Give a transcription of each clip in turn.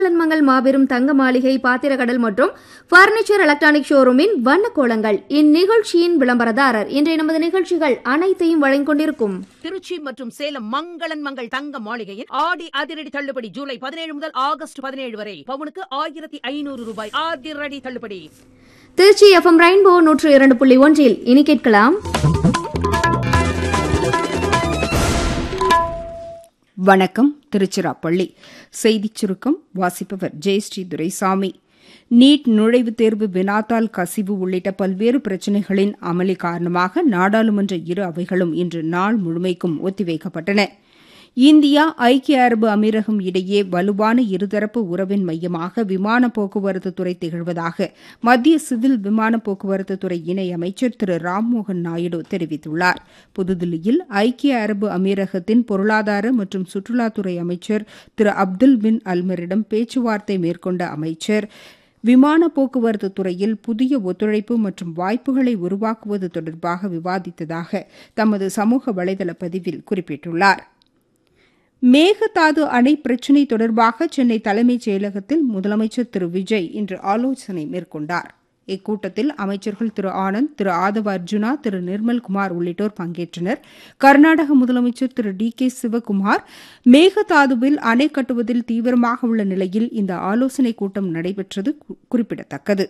மங்கள் மாபெரும் தங்க மாளிகை பாத்திரக்கடல் மற்றும் பர்னிச்சர் எலக்ட்ரானிக் ஷோரூமின் வண்ண கோலங்கள் இந்நிகழ்ச்சியின் விளம்பரதாரர் இன்றைய நமது நிகழ்ச்சிகள் அனைத்தையும் வழங்கிக் கொண்டிருக்கும் திருச்சி மற்றும் சேலம் மங்களன் மங்கள் தங்க மாளிகையில் ஆடி அதிரடி தள்ளுபடி ஜூலை பதினேழு முதல் ஆகஸ்ட் பதினேழு வரை பவுனுக்கு ஆயிரத்தி ஐநூறு ரூபாய் அதிரடி தள்ளுபடி திருச்சி எஃப்எம் ரெயின்போ நூற்று இரண்டு புள்ளி ஒன்றில் இனி கேட்கலாம் வணக்கம் திருச்சிராப்பள்ளி செய்திச் சுருக்கம் வாசிப்பவர் ஜெயஸ்ரீ துரைசாமி நீட் நுழைவுத் தேர்வு வினாத்தாள் கசிவு உள்ளிட்ட பல்வேறு பிரச்சினைகளின் அமளி காரணமாக நாடாளுமன்ற இரு அவைகளும் இன்று நாள் முழுமைக்கும் ஒத்திவைக்கப்பட்டன இந்தியா ஐக்கிய அரபு அமீரகம் இடையே வலுவான இருதரப்பு உறவின் மையமாக விமான போக்குவரத்து துறை திகழ்வதாக மத்திய சிவில் விமான போக்குவரத்து துறை இணையமைச்சர் திரு ராம்மோகன் நாயுடு தெரிவித்துள்ளார் புதுதில்லியில் ஐக்கிய அரபு அமீரகத்தின் பொருளாதார மற்றும் சுற்றுலாத்துறை அமைச்சர் திரு அப்துல் பின் அல்மரிடம் பேச்சுவார்த்தை மேற்கொண்ட அமைச்சர் விமான போக்குவரத்து துறையில் புதிய ஒத்துழைப்பு மற்றும் வாய்ப்புகளை உருவாக்குவது தொடர்பாக விவாதித்ததாக தமது சமூக வலைதள பதிவில் குறிப்பிட்டுள்ளார் மேகதாது அணை பிரச்சினை தொடர்பாக சென்னை தலைமைச் செயலகத்தில் முதலமைச்சர் திரு விஜய் இன்று ஆலோசனை மேற்கொண்டார் இக்கூட்டத்தில் அமைச்சர்கள் திரு ஆனந்த் திரு ஆதவ அர்ஜுனா திரு நிர்மல்குமார் உள்ளிட்டோர் பங்கேற்றனர் கர்நாடக முதலமைச்சர் திரு டி கே சிவக்குமார் மேகதாதுவில் அணை கட்டுவதில் தீவிரமாக உள்ள நிலையில் இந்த ஆலோசனைக் கூட்டம் நடைபெற்றது குறிப்பிடத்தக்கது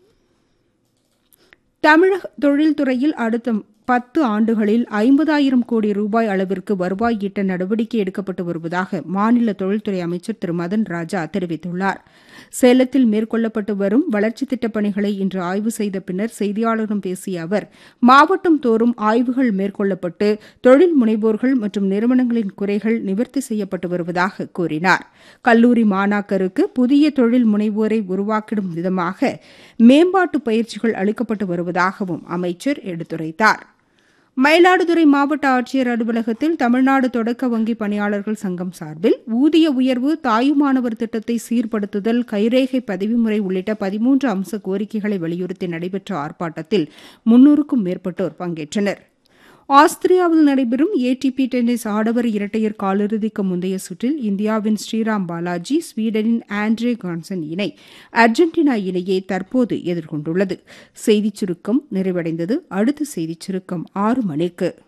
தமிழக தொழில்துறையில் அடுத்த பத்து ஆண்டுகளில் ஐம்பதாயிரம் கோடி ரூபாய் அளவிற்கு வருவாய் ஈட்ட நடவடிக்கை எடுக்கப்பட்டு வருவதாக மாநில தொழில்துறை அமைச்சர் திரு மதன் ராஜா தெரிவித்துள்ளார் சேலத்தில் மேற்கொள்ளப்பட்டு வரும் வளர்ச்சித் திட்டப் பணிகளை இன்று ஆய்வு செய்த பின்னர் செய்தியாளர்களிடம் பேசிய அவர் மாவட்டம் தோறும் ஆய்வுகள் மேற்கொள்ளப்பட்டு தொழில் முனைவோர்கள் மற்றும் நிறுவனங்களின் குறைகள் நிவர்த்தி செய்யப்பட்டு வருவதாக கூறினார் கல்லூரி மாணாக்கருக்கு புதிய தொழில் முனைவோரை உருவாக்கிடும் விதமாக மேம்பாட்டு பயிற்சிகள் அளிக்கப்பட்டு வருவதாகவும் அமைச்சர் எடுத்துரைத்தார் மயிலாடுதுறை மாவட்ட ஆட்சியர் அலுவலகத்தில் தமிழ்நாடு தொடக்க வங்கி பணியாளர்கள் சங்கம் சார்பில் ஊதிய உயர்வு தாயுமானவர் திட்டத்தை சீர்படுத்துதல் கைரேகை பதிவுமுறை உள்ளிட்ட பதிமூன்று அம்ச கோரிக்கைகளை வலியுறுத்தி நடைபெற்ற ஆர்ப்பாட்டத்தில் முன்னூறுக்கும் மேற்பட்டோர் பங்கேற்றனர் ஆஸ்திரியாவில் நடைபெறும் ஏடிபி டென்னிஸ் ஆடவர் இரட்டையர் காலிறுதிக்கு முந்தைய சுற்றில் இந்தியாவின் ஸ்ரீராம் பாலாஜி ஸ்வீடனின் ஆண்ட்ரே கான்சன் இணை அர்ஜென்டினா இணையை தற்போது எதிர்கொண்டுள்ளது செய்திச் சுருக்கம் நிறைவடைந்தது அடுத்த செய்திச் சுருக்கம் ஆறு மணிக்கு